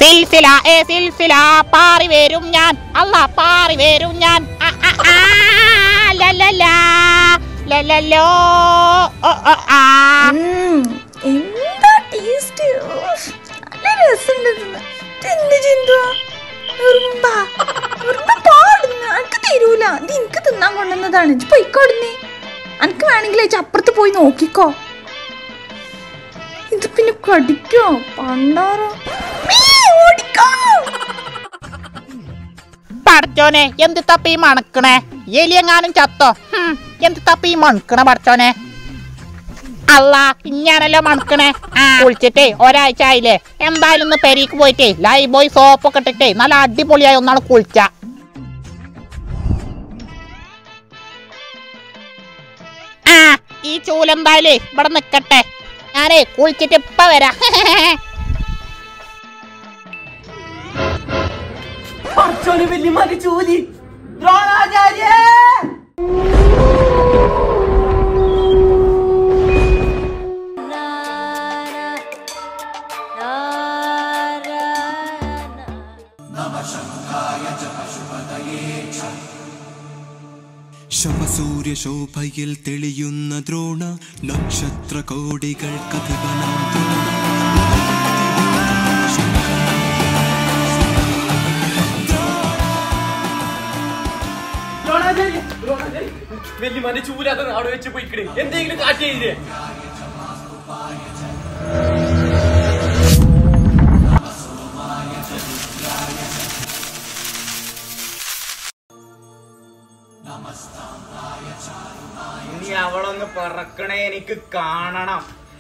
സിൽസില ഏ സിൽസില പാറി വരും ഞാൻ അല്ല പാറി വരും ഞാൻ ആ, ആ, ആ, ലലലാ, ലലലോ, ഓ, ഓ, ആ. ഉം, എന്താ ടേസ്റ്റ് നല്ല രസമുണ്ട് തിന്നാൻ. ഇതെന്ത് ചിന്തുവാ ഉറുമ്പ ഉറുമ്പ പാടുന്നു എനിക്ക് തരൂല ഇത് എനിക്ക് തിന്നാൻ കൊണ്ടുവന്നതാണ് ഇജ്ജ് പോയിക്കോടുന്നേ എനിക്ക് വേണമെങ്കിൽ ചേച്ചി അപ്പുറത്ത് പോയി നോക്കിക്കോ ഇത് പിന്നെ കടിക്കോ പണ്ടാറോ മീ, ഓടിക്കോ പടച്ചോനെ എന്ത് തപ്പി മണക്കണേ എലിയെങ്ങാനും ചത്തോ ഹും, എന്ത് തപ്പി മണക്കണ പടച്ചോനെ അല്ല ഇങ്ങാണല്ലോ മണക്കണേ ആ കുളിച്ചിട്ടേ ഒരാഴ്ച ആയില്ലേ എന്തായാലും ഒന്ന് പെരീക്ക് പോയിട്ടേ ലൈഫ് ബോയ് സോപ്പൊക്കെ ഇട്ടിട്ടേ നല്ല അടിപൊളിയായി ഒന്നാണ് കുളിച്ച ആ ഈ ചൂലെന്തായാലേ ഇവിടെ നിക്കട്ടെ ഞാനേ കുളിച്ചിട്ട് ഇപ്പ വരാം പടച്ചോനെ വല്യമാന്റെ ചൂലി ദ്രോണാചാര്യേ ശവസൂര്യശോഭയിൽ തെളിയുന്ന ദ്രോണ നക്ഷത്ര കോടികൾക്കധിപനാം ദ്രോണ ദ്രോണാചാര്യ ദ്രോണാചാര്യ വല്യമാന്റെ ചൂല അത് അവിടെ വെച്ച് പോയിക്കണേ എന്തെങ്കിലും കാട്ടി ചെയ്തേ ഇനി അവളൊന്ന് പറക്കണേ എനിക്ക് കാണണം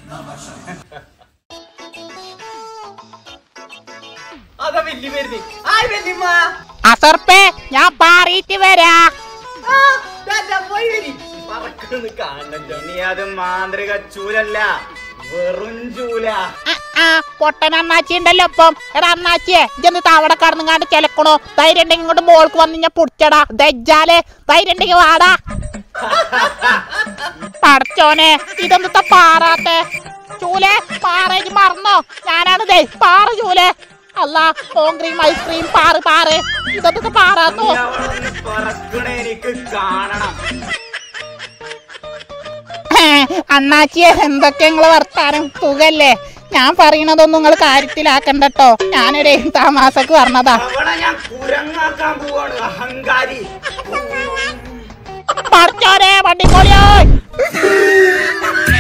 അതാ വല്യ വരുന്നേ ആയ് വല്യമ്മ അസർപ്പേ ഞാൻ പാറിയിട്ട് വരാ ആ, ദാ, ദാ, പോയി വരി പറക്കണെന്ന് കാണണം ജോണി അത് മാന്ത്രിക ചൂലല്ല വെറും ചൂല ആ, ആ പൊട്ടൻ അണ്ണാച്ചി ഉണ്ടല്ലോ ഇപ്പം എടാ അണ്ണാച്ചിയെ ഇജെന്ത് താവടെ കടന്നുങ്ങാണ്ട് ചെലക്കണോ ധൈര്യം ഉണ്ടെങ്കിൽ ഇങ്ങോട്ട് മോൾക്ക് വന്ന് ഞാൻ പുടിച്ചടാ ദജ്ജാലെ ധൈര്യം ഉണ്ടെങ്കിൽ വാടാ പടച്ചോനെ ഇതെന്താ പാറാത്തെ ചൂലെ പാറേജ് മറന്നോ ഞാനാണ് ദേ പാറ ചൂലെ അല്ല കോൺക്രീം ഐസ്ക്രീം പാറ് പാറ് ഇതൊക്കെ പാറാത്തോ ഇനി അവളൊന്ന് പറക്കണേ എനിക്ക് കാണണം അണ്ണാച്ചിയെ എന്തൊക്കെ നിങ്ങള് വർത്താനം സുഖല്ലേ ഞാൻ പറയണതൊന്നും നിങ്ങൾ കാര്യത്തിലാക്കണ്ടട്ടോ ഞാനൊരു താമാസക്ക് പറഞ്ഞതാ അവളെ ഞാൻ കുരങ്ങാക്കാൻ പോവാണ് അഹങ്കാരി പടച്ചോനെ വണ്ടിക്കോളിയോ